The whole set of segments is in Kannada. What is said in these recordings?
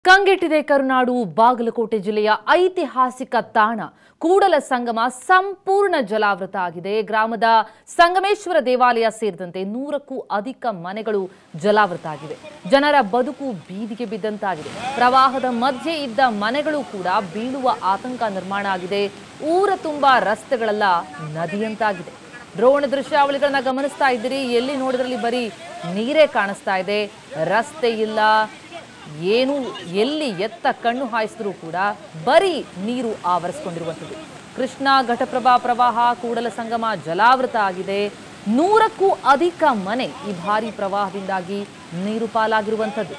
ಕಂಗೆಟ್ಟಿದೆ ಕರುನಾಡು ಬಾಗಲಕೋಟೆ ಜಿಲ್ಲೆಯ ಐತಿಹಾಸಿಕ ತಾಣ ಕೂಡಲ ಸಂಗಮ ಸಂಪೂರ್ಣ ಜಲಾವೃತ ಆಗಿದೆ ಗ್ರಾಮದ ಸಂಗಮೇಶ್ವರ ದೇವಾಲಯ ಸೇರಿದಂತೆ ನೂರಕ್ಕೂ ಅಧಿಕ ಮನೆಗಳು ಜಲಾವೃತ ಆಗಿವೆ ಜನರ ಬದುಕು ಬೀದಿಗೆ ಬಿದ್ದಂತಾಗಿದೆ ಪ್ರವಾಹದ ಮಧ್ಯೆ ಇದ್ದ ಮನೆಗಳು ಕೂಡ ಬೀಳುವ ಆತಂಕ ನಿರ್ಮಾಣ ಆಗಿದೆ ಊರ ತುಂಬಾ ರಸ್ತೆಗಳೆಲ್ಲ ನದಿಯಂತಾಗಿದೆ ಡ್ರೋನ್ ದೃಶ್ಯಾವಳಿಗಳನ್ನ ಗಮನಿಸ್ತಾ ಇದ್ದೀರಿ ಎಲ್ಲಿ ನೋಡಿದ್ರಲ್ಲಿ ಬರೀ ನೀರೇ ಕಾಣಿಸ್ತಾ ಇದೆ ರಸ್ತೆ ಇಲ್ಲ ಏನು ಎಲ್ಲಿ ಎತ್ತ ಕಣ್ಣು ಹಾಯಿಸಿದ್ರೂ ಕೂಡ ಬರೀ ನೀರು ಆವರಿಸಿಕೊಂಡಿರುವಂಥದ್ದು ಕೃಷ್ಣ ಘಟಪ್ರಭಾ ಪ್ರವಾಹ ಕೂಡಲ ಸಂಗಮ ಜಲಾವೃತ ಆಗಿದೆ ನೂರಕ್ಕೂ ಅಧಿಕ ಮನೆ ಈ ಭಾರಿ ಪ್ರವಾಹದಿಂದಾಗಿ ನೀರು ಪಾಲಾಗಿರುವಂಥದ್ದು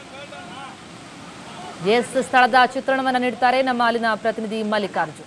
ಎಸ್ ಸ್ಥಳದ ಚಿತ್ರಣವನ್ನ ನೀಡ್ತಾರೆ ನಮ್ಮ ಅಲ್ಲಿನ ಪ್ರತಿನಿಧಿ ಮಲ್ಲಿಕಾರ್ಜುನ್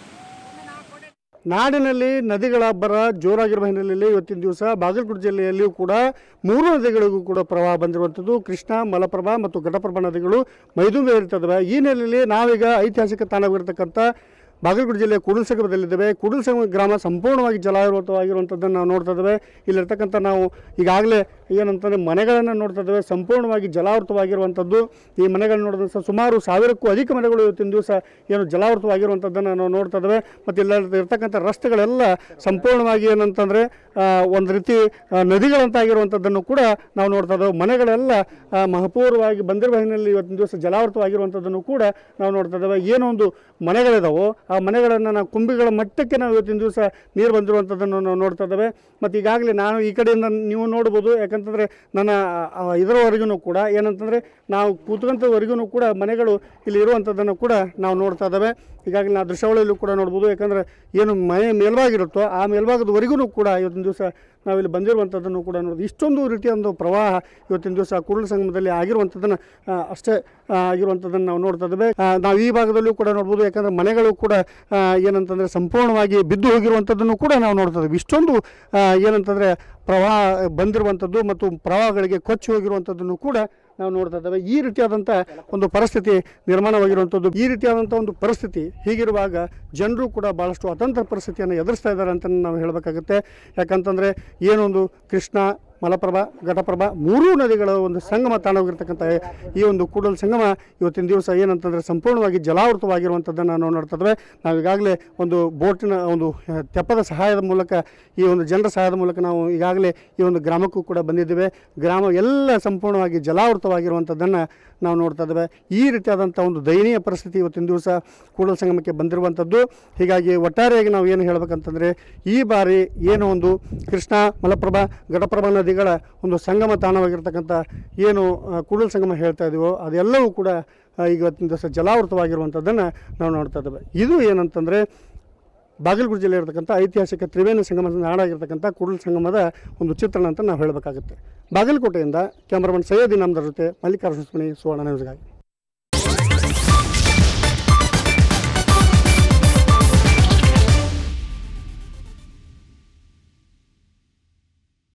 ನಾಡಿನಲ್ಲಿ ನದಿಗಳ ಅಬ್ಬರ ಜೋರಾಗಿರುವ ಹಿನ್ನೆಲೆಯಲ್ಲಿ ಇವತ್ತಿನ ದಿವಸ ಬಾಗಲಕೋಟೆ ಜಿಲ್ಲೆಯಲ್ಲಿಯೂ ಕೂಡ ಮೂರು ನದಿಗಳಿಗೂ ಕೂಡ ಪ್ರವಾಹ ಬಂದಿರುವಂಥದ್ದು ಕೃಷ್ಣ ಮಲಪ್ರಭಾ ಮತ್ತು ಘಟಪ್ರಭಾ ನದಿಗಳು ಮೈದುಂಬಿ ಹರಿತದವೆ ಈ ಹಿನ್ನೆಲೆಯಲ್ಲಿ ನಾವೀಗ ಐತಿಹಾಸಿಕ ತಾಣವಾಗಿರ್ತಕ್ಕಂಥ ಬಾಗಲಕೋಟೆ ಜಿಲ್ಲೆಯ ಕೂಡಲಸಂಗಮದಲ್ಲಿದ್ದೇವೆ ಕೂಡಲಸಂಗಮ ಗ್ರಾಮ ಸಂಪೂರ್ಣವಾಗಿ ಜಲಾವೃತವಾಗಿರುವಂಥದ್ದನ್ನು ನಾವು ನೋಡ್ತಾ ಇದ್ದೇವೆ ಇಲ್ಲಿರ್ತಕ್ಕಂಥ ನಾವು ಈಗಾಗಲೇ ಏನಂತಂದರೆ ಮನೆಗಳನ್ನು ನೋಡ್ತಾ ಇದ್ದೇವೆ ಸಂಪೂರ್ಣವಾಗಿ ಜಲಾವೃತವಾಗಿರುವಂಥದ್ದು ಈ ಮನೆಗಳನ್ನು ನೋಡಿದ ಸ- ಸುಮಾರು ಸಾವಿರಕ್ಕೂ ಅಧಿಕ ಮನೆಗಳು ಇವತ್ತಿನ ದಿವಸ ಏನು ಜಲಾವೃತವಾಗಿರುವಂಥದ್ದನ್ನು ನಾವು ನೋಡ್ತಾ ಇದ್ದೇವೆ ಮತ್ತು ಇಲ್ಲ ಇರ್ತಕ್ಕಂಥ ರಸ್ತೆಗಳೆಲ್ಲ ಸಂಪೂರ್ಣವಾಗಿ ಏನಂತಂದರೆ ಒಂದು ರೀತಿ ಆ, ನದಿಗಳಂತಾಗಿರುವಂಥದ್ದನ್ನು ಕೂಡ ನಾವು ನೋಡ್ತಾ ಇದ್ದೇವೆ ಮನೆಗಳೆಲ್ಲ ಆ, ಮಹಪೂರ್ವವಾಗಿ ಬಂದಿರುವ ಹಿನ್ನೆಲೆಯಲ್ಲಿ ಇವತ್ತಿನ ದಿವಸ ಜಲಾವೃತವಾಗಿರುವಂಥದ್ದನ್ನು ಕೂಡ ನಾವು ನೋಡ್ತಾ ಇದ್ದೇವೆ ಏನೋ ಒಂದು ಮನೆಗಳಿದಾವೋ ಆ ಮನೆಗಳನ್ನು ನಾವು ಕುಂಬಿಗಳ ಮಟ್ಟಕ್ಕೆ ನಾವು ಇವತ್ತಿನ ದಿವಸ ನೀರು ಬಂದಿರುವಂಥದ್ದನ್ನು ನಾವು ನೋಡ್ತಾ ಇದ್ದೇವೆ ಮತ್ತು ಈಗಾಗಲೇ ನಾನು ಈ ಕಡೆಯಿಂದ ನೀವು ನೋಡ್ಬೋದು ಯಾಕಂತಂದರೆ ನನ್ನ ಆ, ಇದರವರೆಗೂ ಕೂಡ ಏನಂತಂದರೆ ನಾವು ಕೂತ್ಕೊಂತವರೆಗೂ ಕೂಡ ಮನೆಗಳು ಇಲ್ಲಿ ಇರುವಂಥದ್ದನ್ನು ಕೂಡ ನಾವು ನೋಡ್ತಾ ಇದ್ದೇವೆ ಈಗಾಗಲೇ ನಾವು ದೃಶ್ಯಾವಳಿಯಲ್ಲೂ ಕೂಡ ನೋಡ್ಬೋದು ಯಾಕಂದರೆ ಏನು ಮನೆ ಮೇಲ್ಭಾಗಿರುತ್ತೋ ಆ ಮೇಲ್ಭಾಗದವರೆಗೂ ಕೂಡ ಇವತ್ತಿನ ದಿವಸ ನಾವಿಲ್ಲಿ ಬಂದಿರುವಂಥದ್ದನ್ನು ಕೂಡ ನೋಡೋದು ಇಷ್ಟೊಂದು ರೀತಿಯ ಒಂದು ಪ್ರವಾಹ ಇವತ್ತಿನ ದಿವಸ ಕೂಡಲ ಸಂಗಮದಲ್ಲಿ ಆಗಿರುವಂಥದ್ದನ್ನು ಆ, ಅಷ್ಟೇ ಆ, ಆಗಿರುವಂಥದ್ದನ್ನು ನಾವು ನೋಡ್ತಾ ಇದ್ದೇವೆ ಆ, ನಾವು ಈ ಭಾಗದಲ್ಲೂ ಕೂಡ ನೋಡ್ಬೋದು ಯಾಕಂದರೆ ಮನೆಗಳು ಕೂಡ ಆ, ಏನಂತಂದರೆ ಸಂಪೂರ್ಣವಾಗಿ ಬಿದ್ದು ಹೋಗಿರುವಂಥದ್ದನ್ನು ಕೂಡ ನಾವು ನೋಡ್ತಾ ಇದ್ದೇವೆ ಇಷ್ಟೊಂದು ಆ, ಏನಂತಂದರೆ ಪ್ರವಾಹ ಬಂದಿರುವಂಥದ್ದು ಮತ್ತು ಪ್ರವಾಹಗಳಿಗೆ ಕೊಚ್ಚಿ ಹೋಗಿರುವಂಥದ್ದನ್ನು ಕೂಡ ನಾವು ನೋಡ್ತಾ ಇದ್ದೇವೆ ಈ ರೀತಿಯಾದಂಥ ಒಂದು ಪರಿಸ್ಥಿತಿ ನಿರ್ಮಾಣವಾಗಿರುವಂಥದ್ದು ಈ ರೀತಿಯಾದಂಥ ಒಂದು ಪರಿಸ್ಥಿತಿ ಹೀಗಿರುವಾಗ ಜನರು ಕೂಡ ಭಾಳಷ್ಟು ಅತಂತ್ರ ಪರಿಸ್ಥಿತಿಯನ್ನು ಎದುರಿಸ್ತಾ ಇದ್ದಾರೆ ಅಂತ ನಾವು ಹೇಳಬೇಕಾಗುತ್ತೆ ಯಾಕಂತಂದರೆ ಏನೊಂದು ಕೃಷ್ಣ ಮಲಪ್ರಭಾ ಘಟಪ್ರಭಾ ಮೂರೂ ನದಿಗಳ ಒಂದು ಸಂಗಮ ತಾಣವಾಗಿರ್ತಕ್ಕಂಥ ಈ ಒಂದು ಕೂಡಲ ಸಂಗಮ ಇವತ್ತಿನ ದಿವಸ ಏನಂತಂದರೆ ಸಂಪೂರ್ಣವಾಗಿ ಜಲಾವೃತವಾಗಿರುವಂಥದ್ದನ್ನು ನಾವು ನೋಡ್ತಾ ಇದ್ದೇವೆ ನಾವು ಈಗಾಗಲೇ ಒಂದು ಬೋಟಿನ ಒಂದು ಆ, ತೆಪ್ಪದ ಸಹಾಯದ ಮೂಲಕ ಈ ಒಂದು ಜನರ ಸಹಾಯದ ಮೂಲಕ ನಾವು ಈಗಾಗಲೇ ಈ ಒಂದು ಗ್ರಾಮಕ್ಕೂ ಕೂಡ ಬಂದಿದ್ದೇವೆ ಗ್ರಾಮ ಎಲ್ಲ ಸಂಪೂರ್ಣವಾಗಿ ಜಲಾವೃತವಾಗಿರುವಂಥದ್ದನ್ನು ನಾವು ನೋಡ್ತಾ ಇದ್ದೇವೆ ಈ ರೀತಿಯಾದಂಥ ಒಂದು ದಯನೀಯ ಪರಿಸ್ಥಿತಿ ಇವತ್ತಿನ ದಿವಸ ಕೂಡಲ ಸಂಗಮಕ್ಕೆ ಬಂದಿರುವಂಥದ್ದು ಹೀಗಾಗಿ ಒಟ್ಟಾರೆಯಾಗಿ ನಾವು ಏನು ಹೇಳಬೇಕಂತಂದರೆ ಈ ಬಾರಿ ಏನು ಒಂದು ಕೃಷ್ಣ ಮಲಪ್ರಭಾ ಘಟಪ್ರಭಾ ನದಿಗಳ ಒಂದು ಸಂಗಮ ತಾಣವಾಗಿರ್ತಕ್ಕಂಥ ಏನು ಆ, ಕೂಡಲ ಸಂಗಮ ಹೇಳ್ತಾ ಇದೀವೋ ಅದೆಲ್ಲವೂ ಕೂಡ ಆ, ಈಗ ಇವತ್ತಿನ ದಿವಸ ಜಲಾವೃತವಾಗಿರುವಂಥದ್ದನ್ನು ನಾವು ನೋಡ್ತಾ ಇದ್ದೇವೆ ಇದು ಏನಂತಂದರೆ ಬಾಗಲಕೋಟೆ ಜಿಲ್ಲೆ ಇರತಕ್ಕಂಥ ಐತಿಹಾಸಿಕ ತ್ರಿವೇಣಿ ಸಂಗಮದ ನಾಡಾಗಿರ್ತಕ್ಕಂಥ ಕೂಡಲ ಸಂಗಮದ ಒಂದು ಚಿತ್ರಣ ಅಂತ ನಾವು ಹೇಳಬೇಕಾಗುತ್ತೆ ಬಾಗಲಕೋಟೆಯಿಂದ ಕ್ಯಾಮ್ರಾಮನ್ ಸೈಯದ್ ಇನಾಮ್ದರ್ ಜೊತೆ ಮಲ್ಲಿಕಾರ್ಜುನ ಸುವರ್ಣ ನ್ಯೂಸ್ಗಾಗಿ